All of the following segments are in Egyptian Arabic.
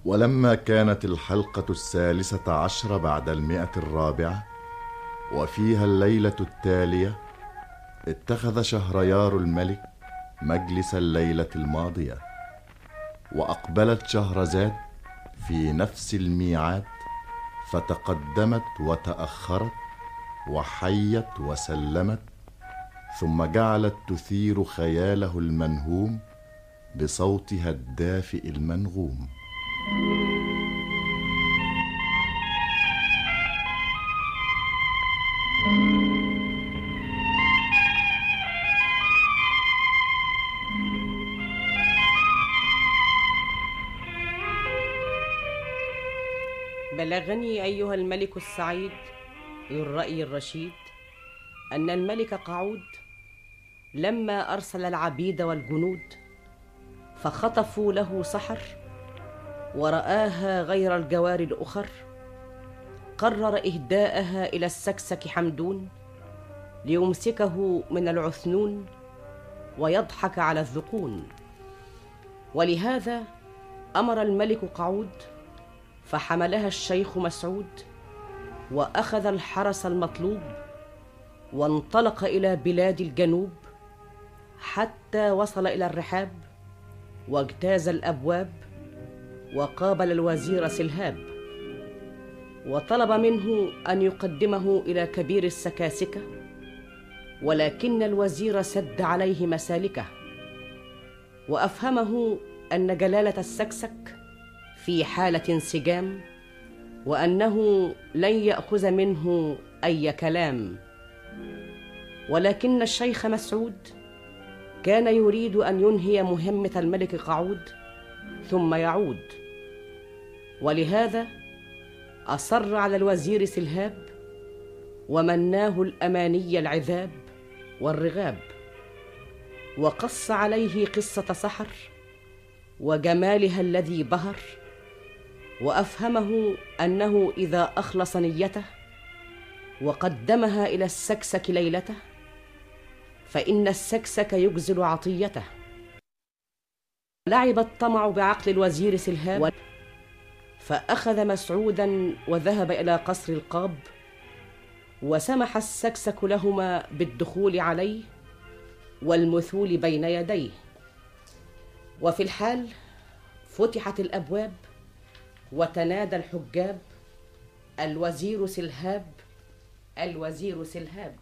ولما كانت الحلقة الثالثة عشر بعد المئة الرابعة وفيها الليلة التالية اتخذ شهريار الملك مجلس الليلة الماضية وأقبلت شهرزاد في نفس الميعاد فتقدمت وتأخرت وحيت وسلمت ثم جعلت تثير خياله المنهوم بصوتها الدافئ المنغوم بلغني أيها الملك السعيد ذو الرأي الرشيد أن الملك قعود لما أرسل العبيد والجنود فخطفوا له سحر ورآها غير الجوار الأخر قرر إهداءها إلى السكسك حمدون ليمسكه من العثنون ويضحك على الذقون ولهذا أمر الملك قعود فحملها الشيخ مسعود واخذ الحرس المطلوب وانطلق الى بلاد الجنوب حتى وصل الى الرحاب واجتاز الابواب وقابل الوزير سلهاب وطلب منه ان يقدمه الى كبير السكاسكه ولكن الوزير سد عليه مسالكه وافهمه ان جلاله السكسك في حاله انسجام وانه لن ياخذ منه اي كلام ولكن الشيخ مسعود كان يريد ان ينهي مهمه الملك قعود ثم يعود ولهذا اصر على الوزير سلهاب ومناه الاماني العذاب والرغاب وقص عليه قصه سحر وجمالها الذي بهر وافهمه انه اذا اخلص نيته وقدمها الى السكسك ليلته فان السكسك يجزل عطيته لعب الطمع بعقل الوزير سلهاب فاخذ مسعودا وذهب الى قصر القاب وسمح السكسك لهما بالدخول عليه والمثول بين يديه وفي الحال فتحت الابواب وتنادى الحجاب الوزير سلهاب الوزير سلهاب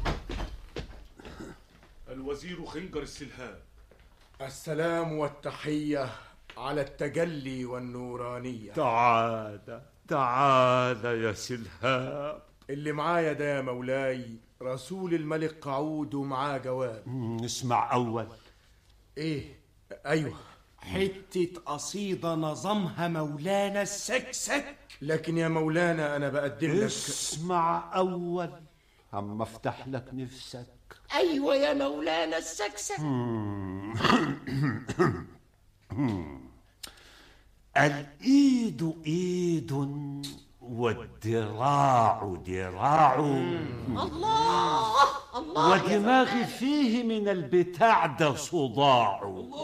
الوزير خنجر السلهاب السلام والتحية على التجلي والنورانية تعال تعال يا سلهاب اللي معايا ده يا مولاي رسول الملك قعود ومعاه جواب اسمع أول ايه ايوه حتة قصيدة نظمها مولانا السكسك لكن يا مولانا انا بقدم لك اسمع أول أما افتح لك نفسك أيوة يا مولانا السكسك الإيد إيد والذراع ذراع الله الله ودماغي فيه من البتاع ده صداع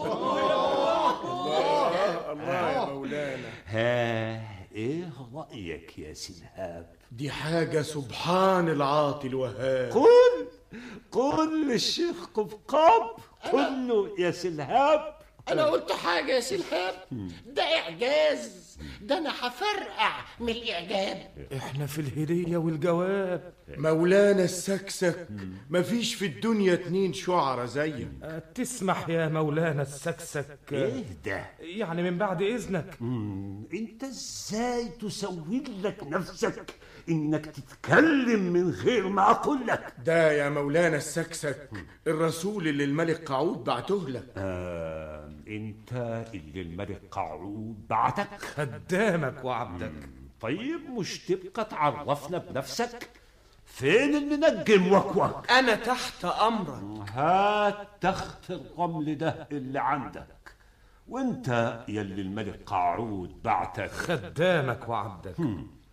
الله يا مولانا ها ايه رأيك يا سلهاب دي حاجة سبحان العاطي الوهاب قل قل للشيخ قبقاب قل له يا سلهاب أنا قلت حاجة يا سلهاب ده إعجاز ده أنا هفرقع من الإعجاب احنا في الهدية والجواب مولانا السكسك مفيش في الدنيا اتنين شعرة زيك تسمح يا مولانا السكسك ايه ده يعني من بعد إذنك مم، انت ازاي تسوي لك نفسك انك تتكلم من غير ما اقول لك ده يا مولانا السكسك الرسول اللي الملك قعود بعته لك آه انت اللي الملك قعود بعتك خدامك وعبدك طيب مش تبقى تعرفنا بنفسك فين المنجم وكوك أنا تحت أمرك هات تخت الرمل ده اللي عندك وانت يلي الملك قعود بعتك خدامك وعبدك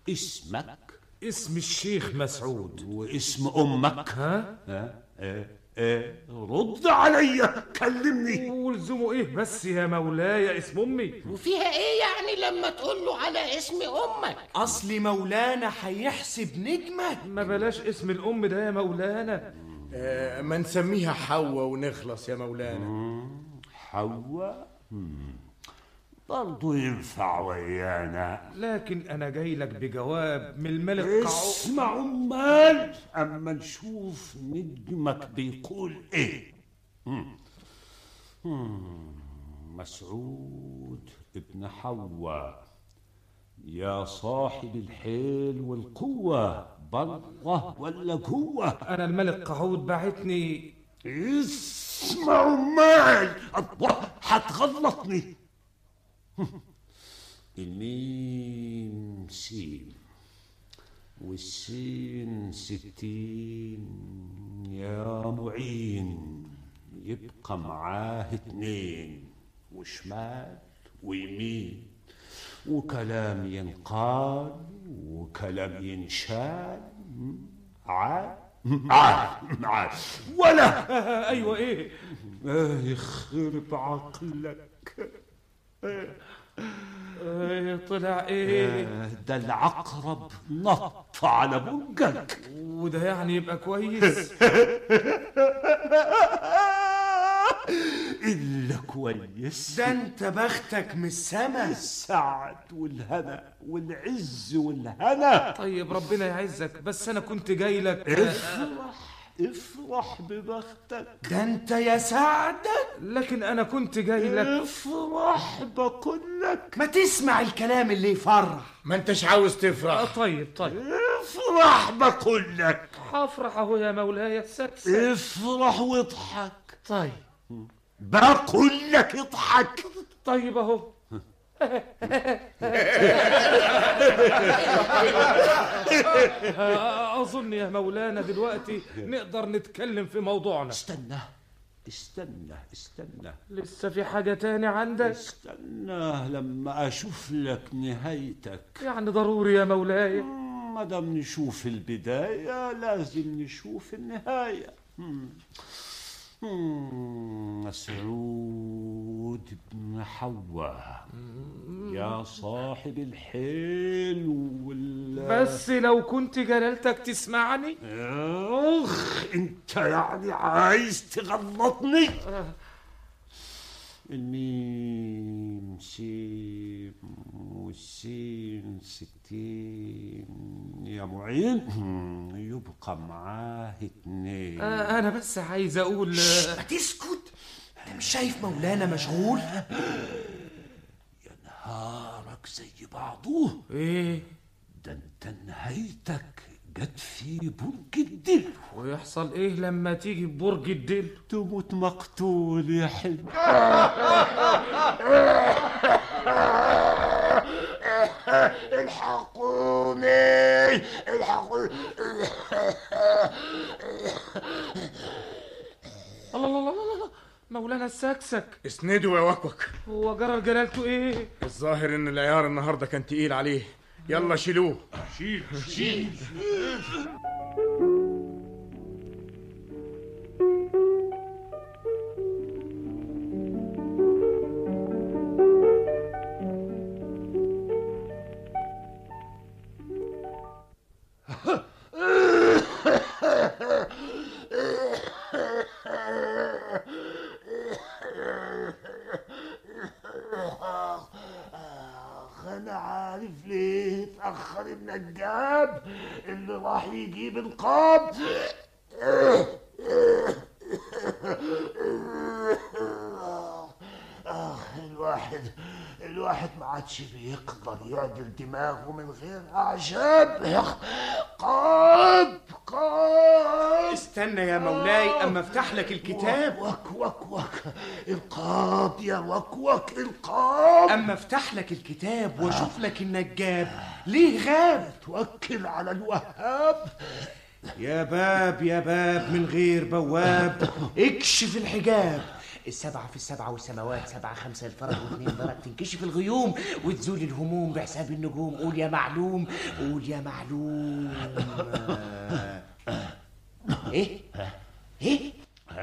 اسمك اسم الشيخ مسعود واسم امك ها ها؟ آه، ايه رد عليا كلمني ولزمه ايه بس يا مولاي اسم امي وفيها ايه يعني لما تقول له على اسم امك اصل مولانا هيحسب نجمة ما بلاش اسم الام ده يا مولانا آه ما نسميها حواء ونخلص يا مولانا حواء برضو ينفع ويانا لكن انا جاي لك بجواب من الملك قعو اسمع امال اما نشوف نجمك بيقول ايه مم. مم. مسعود ابن حواء يا صاحب الحيل والقوة بره ولا جوه انا الملك قعود بعتني اسمع امال الله هتغلطني الميم سين والسين ستين يا معين يبقى معاه اتنين وشمال ويمين وكلام ينقال وكلام ينشال عاد عاد عاد ولا آه ايوه ايه آه يخرب عقلك آه طلع ايه آه، ده العقرب نط على برجك وده يعني يبقى كويس إلا كويس ده انت بختك من السما السعد والهنا والعز والهنا طيب ربنا يعزك بس انا كنت جاي لك افرح افرح ببختك ده انت يا سعدك لكن انا كنت جاي لك افرح بقول لك ما تسمع الكلام اللي يفرح ما انتش عاوز آه تفرح طيب طيب افرح بقول لك هفرح اهو يا مولاي السكسك افرح واضحك طيب بقول لك اضحك طيب اهو آه، اظن يا مولانا دلوقتي نقدر نتكلم في موضوعنا استنى استنى استنى لسه في حاجة تاني عندك استنى لما اشوف لك نهايتك يعني ضروري يا مولاي ما دام نشوف البداية لازم نشوف النهاية مم. مم. مسعود بن حواء يا صاحب الحيل وال بس لو كنت جلالتك تسمعني اخ انت يعني عايز تغلطني الميم سين والسين ستين يا معين يبقى معاه اتنين آه، انا بس عايز اقول آه، ما تسكت انت مش شايف مولانا مشغول نهارك زي بعضه ايه ده انت نهايتك جت في برج الدل ويحصل ايه لما تيجي ببرج الدل تموت مقتول يا حلم الحقوني الحقوني الله الله الله الله الله مولانا السكسك اسندوا يا وكوك هو جرى جلالته ايه الظاهر ان العيار النهارده كان تقيل عليه يلا شيلوه شيل شيل انا عارف ليه اتاخر النجاب اللي راح يجيب القاب آه الواحد الواحد ما عادش بيقدر يعدل دماغه من غير أعشاب قاب قاب استنى يا مولاي اما افتح لك الكتاب وك وك وك القاب يا وك وك القاب اما افتح لك الكتاب واشوف لك النجاب ليه غاب توكل على الوهاب يا باب يا باب من غير بواب اكشف الحجاب السبعة في السبعة والسماوات سبعة خمسة الفرج واثنين درج تنكشف الغيوم وتزول الهموم بحساب النجوم قول يا معلوم قول يا معلوم ايه ايه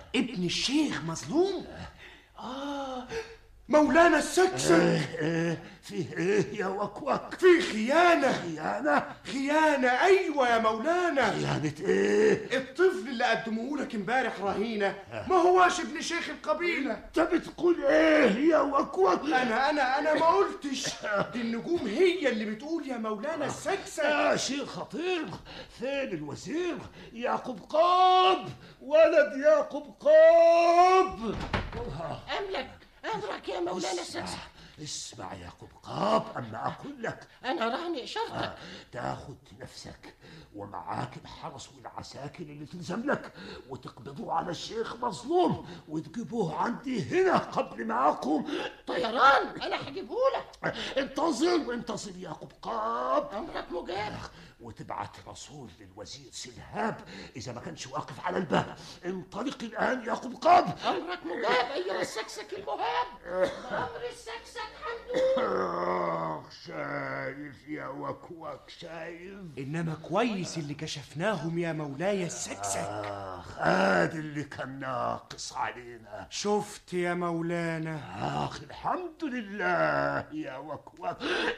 ابن الشيخ مظلوم اه مولانا السكسك إيه فيه ايه يا وكوك في خيانة خيانة خيانة أيوة يا مولانا خيانة ايه الطفل اللي قدموه لك امبارح رهينة ما هواش ابن شيخ القبيلة انت بتقول ايه يا وكوك أنا أنا أنا ما قلتش دي النجوم هي اللي بتقول يا مولانا السكسك يا شيء خطير فين الوزير يعقوب قاب ولد يعقوب قاب أملك أمرك يا مولانا السكسك اسمع يا يعقوب قاب اما اقول لك أنا راني شرطك تاخد نفسك ومعاك الحرس والعساكر اللي تلزم لك وتقبضوا على الشيخ مظلوم وتجيبوه عندي هنا قبل ما اقوم طيران أنا هجيبهولك انتظر انتظر يا يعقوب قاب أمرك مجاب وتبعت رسول للوزير سلهاب اذا ما كانش واقف على الباب انطلق الان يا قبقاب أمرك مجاب أيها السكسك المهاب بأمر السكسك حمدون آخ شايف يا وكوك شايف إنما كويس اللي كشفناهم يا مولاي السكسك اخ هذا اللي كان ناقص علينا شفت يا مولانا اخ الحمد لله يا وكوك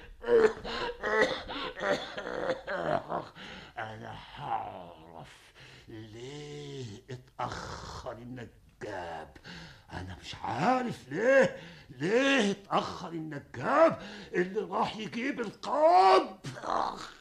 انا هعرف ليه اتاخر النجاب انا مش عارف ليه ليه اتاخر النجاب اللي راح يجيب القاب اخ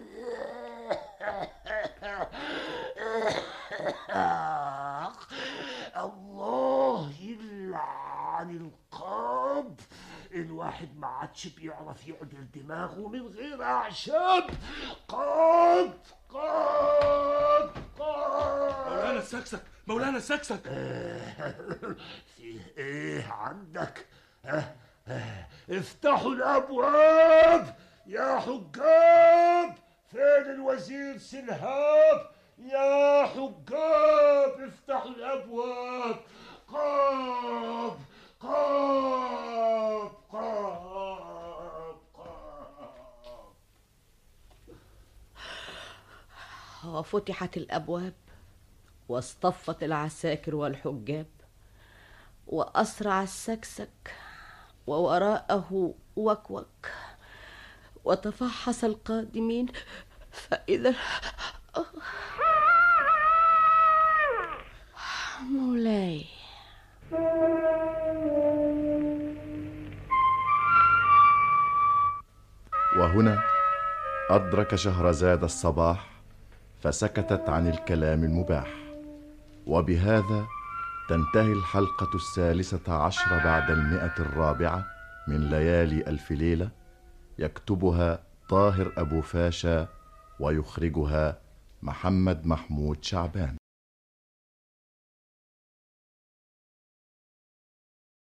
آخ الله يلعن القاب الواحد ما عادش بيعرف يعدل دماغه من غير أعشاب قاب قاب قاب مولانا السكسك مولانا السكسك فيه ايه عندك ها؟ ها؟ افتحوا الابواب يا حجاب فين الوزير سلهاب يا حجاب افتحوا الابواب قاب قاب قاب قاب وفتحت الابواب واصطفت العساكر والحجاب واسرع السكسك ووراءه وكوك وتفحص القادمين فاذا مولاي وهنا أدرك شهرزاد الصباح فسكتت عن الكلام المباح وبهذا تنتهي الحلقة الثالثة عشر بعد المئة الرابعة من ليالي ألف ليلة يكتبها طاهر أبو فاشا ويخرجها محمد محمود شعبان